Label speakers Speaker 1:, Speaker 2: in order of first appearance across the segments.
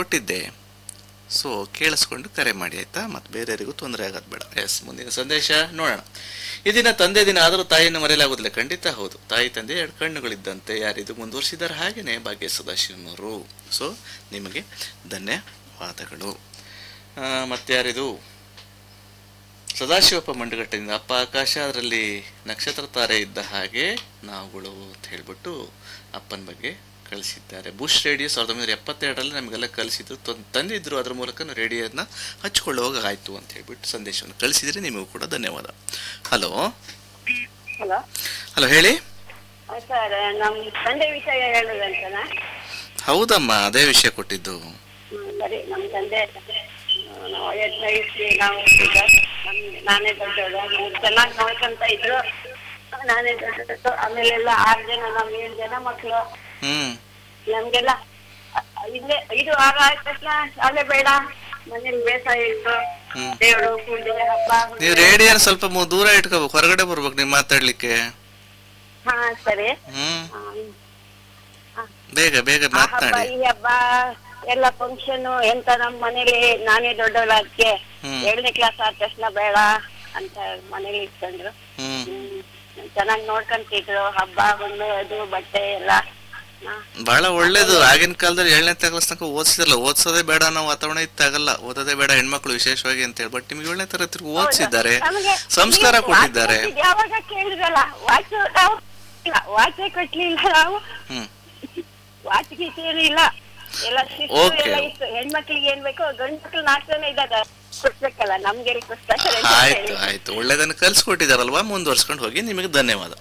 Speaker 1: ಕೊಟ್ಟಿದ್ದೆ ಸೊ ಕೇಳಿಸ್ಕೊಂಡು ಕರೆ ಮಾಡಿ ಆಯ್ತಾ ಮತ್ತು ಬೇರೆಯವರಿಗೂ ತೊಂದರೆ ಆಗೋದು ಬೇಡ ಎಸ್ ಮುಂದಿನ ಸಂದೇಶ ನೋಡೋಣ ಈ ದಿನ ತಂದೆ ದಿನ ಆದರೂ ತಾಯಿಯನ್ನು ಮರೆಯಲಾಗುವುದಿಲ್ಲ ಖಂಡಿತ ಹೌದು ತಾಯಿ ತಂದೆ ಎರಡು ಕಣ್ಣುಗಳಿದ್ದಂತೆ ಯಾರಿದು ಮುಂದುವರಿಸಿದ್ದಾರೆ ಹಾಗೆಯೇ ಭಾಗ್ಯ ಸದಾಶಿವನವರು ಸೊ ನಿಮಗೆ ಧನ್ಯವಾದಗಳು ಆ, ಮತ್ತೆ ಯಾರಿದು ಸದಾಶಿವಪ್ಪ ಮಂಡಗಟ್ಟದಿಂದ ಅಪ್ಪ ಆಕಾಶ ಅದರಲ್ಲಿ ನಕ್ಷತ್ರ ತಾರೆ ಇದ್ದ ಹಾಗೆ ನಾವುಗಳು ಅಂತ ಹೇಳ್ಬಿಟ್ಟು ಅಪ್ಪನ ಬಗ್ಗೆ ಕಳಿಸಿದ್ದಾರೆ ಬುಷ್ ರೇಡಿಯೋ ಸಾವಿರದ ಒಂಬೈನೂರ ಎಪ್ಪತ್ತೆರಡರಲ್ಲಿ ನಮಗೆಲ್ಲ ಕಳಿಸಿದ್ರು ತೊಂದ್- ತಂದಿದ್ರು ಅದ್ರ ಮೂಲಕ ನಾವು ರೇಡಿಯೋನ ಹಚ್ಕೊಳ್ಳುವಾಗ ಆಯಿತು ಅಂತ ಹೇಳ್ಬಿಟ್ಟು ಸಂದೇಶವನ್ನು ಕಳಿಸಿದ್ರೆ ನಿಮಗೂ ಕೂಡ ಧನ್ಯವಾದ ಹಲೋ
Speaker 2: ಹಲೋ
Speaker 1: ಹಲೋ ಹೇಳಿ
Speaker 2: ಸರ್ ನಮ್ಮ ತಂದೆ ವಿಷಯ ಹೇಳುದಂತನಾ
Speaker 1: ಹೌದಮ್ಮ ಅದೇ ವಿಷಯ ಕೊಟ್ಟಿದ್ದು
Speaker 2: ಹ್ಮ್, ಸರಿ ನಮ್ಮ ತಂದೆ ಆ, ನಾವು ಐವತ್ತನೇ ಇಸ್ವಿ ನಾವು ಈಗ ನಮ್- ನಾನೇ ದೊಡ್ಡವಳು ಚೆನ್ನಾಗಿ ನೋಡ್ಕೊಂತ ಇದ್ರು ನಾನೇ ದೊಡ್ಡದು ಆಮೇಲೆ ಎಲ್ಲ ಆರು ಜನ ನಮ್ ಏಳು ಜನ ಮಕ್ಕಳು
Speaker 1: ಹ್ಮ್
Speaker 2: ನಮ್ಗೆಲ್ಲ ಅ- ಇಲ್ಲೇ ಇದು ಆಗ ಆದ ತಕ್ಷಣ ಶಾಲೆ ಬೇಡ ಮನೇಲಿ ಬೇಸಾಯ ಇತ್ತು
Speaker 1: ಹ್ಮ್.
Speaker 2: ದೇವರು ಪೂಜೆ ಹಬ್ಬ
Speaker 1: ನೀವು ರೇಡಿಯೋನ ಸ್ವಲ್ಪ ಮು- ದೂರ ಇಟ್ಕೋಬೇಕು ಹೊರಗಡೆ ಬರ್ಬೇಕು ನೀವು ಮಾತಾಡ್ಲಿಕ್ಕೆ
Speaker 2: ಹಾ ಸರಿ
Speaker 1: ಹ್ಮ್
Speaker 2: ಆ,
Speaker 1: ಬೇಗ ಬೇಗ
Speaker 2: ಆ ಹಬ್ಬ
Speaker 1: ಮಾತನಾಡಿ
Speaker 2: ಈ ಹಬ್ಬ ಎಲ್ಲ ಫಂಕ್ಷನ್ ಎಂತ ನಮ್ ಮನೇಲಿ ನಾನೇ ದೊಡ್ಡವಳ ಅದಕ್ಕೆ
Speaker 1: ಹ್ಮ್.
Speaker 2: ಏಳನೇ ಕ್ಲಾಸ್ ಆದ ತಕ್ಷಣ ಬೇಡ ಅಂತ ಮನೇಲಿ ಇಟ್ಕೊಂಡ್ರು
Speaker 1: ಹ್ಮ್
Speaker 2: ಹ್ಮ್ ಚೆನ್ನಾಗಿ ನೋಡ್ಕೊಂತಿದ್ರು ಹಬ್ಬ ಹುಣ್ಣು ಅದು ಬಟ್ಟೆ ಎಲ್ಲ ಹಾ.
Speaker 1: ಬಹಳ ಒಳ್ಳೇದು ಆಗಿನ ಕಾಲದಲ್ಲಿ ಏಳನೇ ಕ್ಲಾಸ್ ತನಕ ಓದಿಸಿದ್ರಲ್ಲ ಓದ್ಸೋದೇ ಬೇಡ ಅನ್ನೋ ವಾತಾವರಣ ಇತ್ತಾಗಲ್ಲ ಓದೋದೇ ಬೇಡ ಹೆಣ್ಮಕ್ಳು ವಿಶೇಷವಾಗಿ ಅಂತ ಹೇಳಿ ಬಟ್ ನಿಮ್ಗೆ ಏಳನೇ ತರಗತಿ ಓದಿಸಿದ್ದಾರೆ
Speaker 2: ನಮಗೆ
Speaker 1: ಸಂಸ್ಕಾರ
Speaker 2: ನೀವು
Speaker 1: ಕೊಟ್ಟಿದ್ದಾರೆ
Speaker 2: ವಾಚ್ ಕೊಟ್ಟಿದ್ದು ಯಾವಾಗ ಕೇಳಿದ್ರಲ್ಲ ವಾಚ್ ನಾವು ಇಲ್ಲ ವಾಚೇ ಕೊಟ್ಲಿಲ್ಲ ನಾವು
Speaker 1: ಹ್ಮ್
Speaker 2: ವಾಚ್ ಗೀಚ್ ಏನೂ ಇಲ್ಲ ಎಲ್ಲ ಶಿಸ್ತು
Speaker 1: Okay.
Speaker 2: ಎಲ್ಲ ಇತ್ತು ಹೆಣ್ಮಕ್ಳಿಗೆ ಏನ್ ಬೇಕೋ ಗಂಡ್ ಮಕ್ಳು ನಾಲ್ಕು ಜನ ಇದ್ದಾಗ ಕೊಡ್ಬೇಕಲ್ಲ ನಮ್ಗೆ ಕೊಡ್ತಾರೆ ಅಂತ
Speaker 1: ಆಯ್ತು
Speaker 2: ಹೇಳಿ.
Speaker 1: ಆಯ್ತು ಒಳ್ಳೇದನ್ನ ಕಲ್ಸ್ಕೊಟ್ಟಿದಾರಲ್ವಾ ಮುಂದುವರ್ಸ್ಕೊಂಡು ಹೋಗಿ ನಿಮಗೆ ಧನ್ಯವಾದ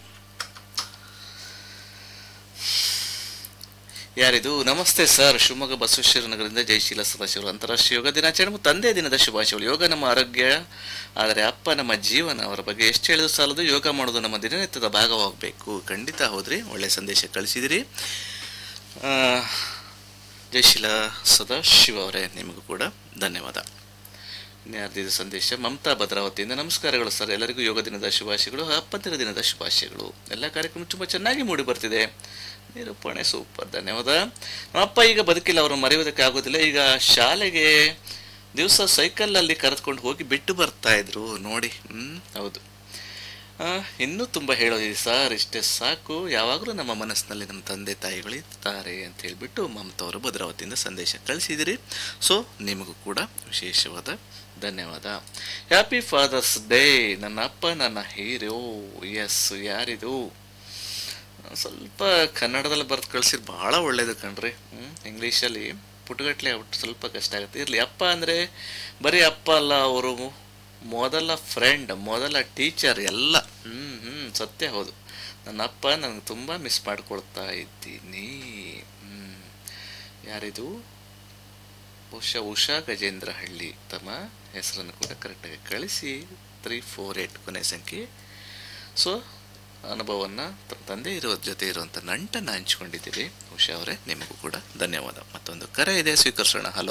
Speaker 1: ಯಾರಿದು ನಮಸ್ತೆ ಸರ್ ಶಿವಮೊಗ್ಗ ಬಸವೇಶ್ವರ ನಗರದಿಂದ ಜಯಶೀಲ ಸದಾಶಿವರು ಅಂತಾರಾಷ್ಟ್ರೀಯ ಯೋಗ ದಿನಾಚರಣೆ ಮತ್ತು ತಂದೆ ದಿನದ ಶುಭಾಶಯಗಳು ಯೋಗ ನಮ್ಮ ಆರೋಗ್ಯ ಆದರೆ ಅಪ್ಪ ನಮ್ಮ ಜೀವನ ಅವರ ಬಗ್ಗೆ ಎಷ್ಟು ಹೇಳಿದ್ರು ಸಾಲದು ಯೋಗ ಮಾಡೋದು ನಮ್ಮ ದಿನನಿತ್ಯದ ಭಾಗವಾಗಬೇಕು ಖಂಡಿತ ಹೌದ್ರಿ ಒಳ್ಳೆ ಸಂದೇಶ ಕಳಿಸಿದಿರಿ ಆ, ಜಯಶೀಲ ಸದಾಶಿವ ಅವರೇ ನಿಮಗೂ ಕೂಡ ಧನ್ಯವಾದ ನ್ಯಾರ್ದಿದ ಸಂದೇಶ ಮಮತಾ ಭದ್ರಾವತಿಯಿಂದ ನಮಸ್ಕಾರಗಳು ಸರ್ ಎಲ್ಲರಿಗೂ ಯೋಗ ದಿನದ ಶುಭಾಶಯಗಳು ಅಪ್ಪಂದಿರ ದಿನದ ಶುಭಾಶಯಗಳು ಎಲ್ಲ ಕಾರ್ಯಕ್ರಮ ತುಂಬ ಚೆನ್ನಾಗಿ ಮೂಡಿ ಬರ್ತಿದೆ ನಿರೂಪಣೆ ಸೂಪರ್ ಧನ್ಯವಾದ ನಮ್ಮಪ್ಪ ಈಗ ಬದುಕಿಲ್ಲ ಅವರು ಮರೆಯುವುದಕ್ಕೆ ಆಗೋದಿಲ್ಲ ಈಗ ಶಾಲೆಗೆ ದಿವಸ ಸೈಕಲಲ್ಲಿ ಕರೆದುಕೊಂಡು ಹೋಗಿ ಬಿಟ್ಟು ಬರ್ತಾ ಇದ್ರು ನೋಡಿ ಹ್ಮ್ ಹೌದು ಆ, ಇನ್ನೂ ತುಂಬ ಹೇಳೋದಿದೆ ಸರ್ ಇಷ್ಟೇ ಸಾಕು ಯಾವಾಗಲೂ ನಮ್ಮ ಮನಸ್ಸಿನಲ್ಲಿ ನಮ್ಮ ತಂದೆ ತಾಯಿಗಳು ಇರ್ತಾರೆ ಅಂತ ಹೇಳ್ಬಿಟ್ಟು ಮಮತಾ ಅವರು ಭದ್ರಾವತಿಯಿಂದ ಸಂದೇಶ ಕಳಿಸಿದಿರಿ ಸೊ ನಿಮಗೂ ಕೂಡ ವಿಶೇಷವಾದ ಧನ್ಯವಾದ ಹ್ಯಾಪಿ ಫಾದರ್ಸ್ ಡೇ ನನ್ನ ಅಪ್ಪ ನನ್ನ ಹೀರೋ ಎಸ್ ಯಾರಿದು ಸ್ವಲ್ಪ ಕನ್ನಡದಲ್ಲಿ ಬರೆದು ಕಳಿಸಿದ್ರೆ ಭಾಳ ಒಳ್ಳೇದು ಕಣ್ರಿ ಹ್ಞೂ ಇಂಗ್ಲೀಷಲ್ಲಿ ಪುಟಗಟ್ಲೆ ಆಗ್ಬಿಟ್ಟು ಸ್ವಲ್ಪ ಕಷ್ಟ ಆಗುತ್ತೆ ಇರಲಿ ಅಪ್ಪ ಅಂದರೆ ಬರೀ ಅಪ್ಪ ಅಲ್ಲ ಅವರು ಮೊದಲ ಫ್ರೆಂಡ್ ಮೊದಲ ಟೀಚರ್ ಎಲ್ಲ ಹ್ಞೂ ಹ್ಞೂ ಸತ್ಯ ಹೌದು ನನ್ನ ಅಪ್ಪ ನನಗೆ ತುಂಬ ಮಿಸ್ ಮಾಡ್ಕೊಳ್ತಾ ಇದ್ದೀನಿ ಹ್ಞೂ ಯಾರಿದು ಬಹುಶಃ ಉಷಾ ಗಜೇಂದ್ರ ಹಳ್ಳಿ ತಮ್ಮ ಹೆಸರನ್ನು ಕೂಡ ಕರೆಕ್ಟಾಗಿ ಕಳಿಸಿ ತ್ರೀ ಫೋರ್ ಏಟ್ ಕೊನೆ ಸಂಖ್ಯೆ ಸೊ ಅನುಭವವನ್ನು ತಮ್ಮ ತಂದೆ ಇರೋ ಜೊತೆ ಇರುವಂಥ ನಂಟನ್ನು ಹಂಚ್ಕೊಂಡಿದ್ದೀರಿ ಉಷಾ ಅವರೇ ನಿಮಗೂ ಕೂಡ ಧನ್ಯವಾದ ಮತ್ತೊಂದು ಕರೆ ಇದೆ ಸ್ವೀಕರಿಸೋಣ hello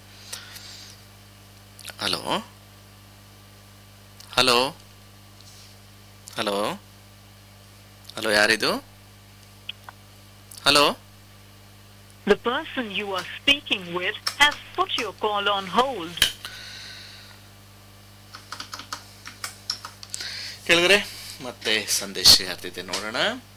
Speaker 1: hello hello hello hello ಯಾರಿದು hello
Speaker 3: The person you are speaking with has put your call on hold.
Speaker 1: ಕೇಳಿದ್ರೆ ಮತ್ತೆ ಸಂದೇಶ ಯಾರ್ದಿದೆ ನೋಡೋಣ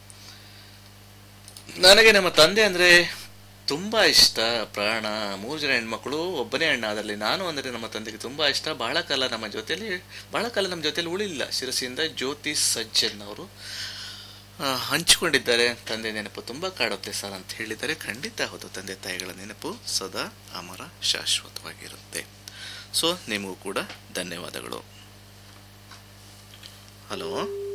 Speaker 1: ನನಗೆ ನಮ್ಮ ತಂದೆ ಅಂದರೆ ತುಂಬ ಇಷ್ಟ ಪ್ರಾಣ ಮೂರು ಜನ ಹೆಣ್ಮಕ್ಳು ಒಬ್ಬನೇ ಅಣ್ಣ ಅದರಲ್ಲಿ ನಾನು ಅಂದರೆ ನಮ್ಮ ತಂದೆಗೆ ತುಂಬ ಇಷ್ಟ ಬಹಳ ಕಾಲ ನಮ್ಮ ಜೊತೆಯಲ್ಲಿ ಬಹಳ ಕಾಲ ನಮ್ಮ ಜೊತೆಯಲ್ಲಿ ಉಳಿಲ್ಲ ಶಿರಸಿಯಿಂದ ಜ್ಯೋತಿ ಸಜ್ಜನ್ ಅವರು ಆ, ಹಂಚಿಕೊಂಡಿದ್ದಾರೆ ತಂದೆ ನೆನಪು ತುಂಬ ಕಾಡುತ್ತೆ ಸರ್ ಅಂತ ಹೇಳಿದ್ದಾರೆ ಖಂಡಿತ ಹೌದು ತಂದೆ ತಾಯಿಗಳ ನೆನಪು ಸದಾ ಅಮರ ಶಾಶ್ವತವಾಗಿರುತ್ತೆ ಸೊ ನಿಮಗೂ ಕೂಡ ಧನ್ಯವಾದಗಳು ಹಲೋ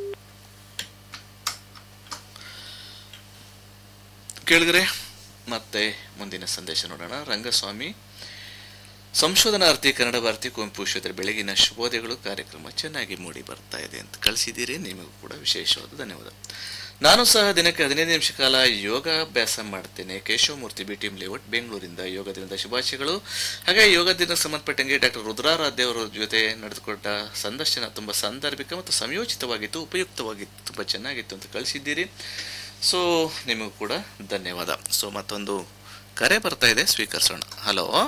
Speaker 1: ಕೇಳಿದ್ರೆ ಮತ್ತೆ ಮುಂದಿನ ಸಂದೇಶ ನೋಡೋಣ ರಂಗಸ್ವಾಮಿ ಸಂಶೋಧನಾರ್ಥಿ ಕನ್ನಡ ಭಾರತಿ ಕುವೆಂಪು ವಿಶ್ವದ ಬೆಳಗಿನ ಶುಭೋದಯಗಳು ಕಾರ್ಯಕ್ರಮ ಚೆನ್ನಾಗಿ ಮೂಡಿ ಬರ್ತಾ ಇದೆ ಅಂತ ಕಳಿಸಿದ್ದೀರಿ ನಿಮಗೂ ಕೂಡ ವಿಶೇಷವಾದ ಧನ್ಯವಾದ ನಾನು ಸಹ ದಿನಕ್ಕೆ ಹದಿನೈದು ನಿಮಿಷ ಕಾಲ ಯೋಗಾಭ್ಯಾಸ ಮಾಡ್ತೇನೆ ಕೇಶವಮೂರ್ತಿ ಬಿ ಟಿಎಂ ಲೇಔಟ್ ಬೆಂಗಳೂರಿಂದ ಯೋಗ ದಿನದ ಶುಭಾಶಯಗಳು ಹಾಗೆ ಯೋಗ ದಿನ ಸಂಬಂಧಪಟ್ಟಂಗೆ ಡಾಕ್ಟರ್ ರುದ್ರಾರಾಧ್ಯ ಅವರ ಜೊತೆ ನಡೆದುಕೊಟ್ಟ ಸಂದರ್ಶನ ತುಂಬ ಸಾಂದರ್ಭಿಕ ಮತ್ತು ಸಂಯೋಚಿತವಾಗಿತ್ತು ಉಪಯುಕ್ತವಾಗಿತ್ತು ತುಂಬ ಚೆನ್ನಾಗಿತ್ತು ಅಂತ ಕಳಿಸಿದ್ದೀರಿ ಸೊ ನಿಮಗೂ ಕೂಡ ಧನ್ಯವಾದ ಸೊ ಮತ್ತೊಂದು ಕರೆ ಬರ್ತಾ ಇದೆ ಸ್ವೀಕರಿಸೋಣ ಹಲೋ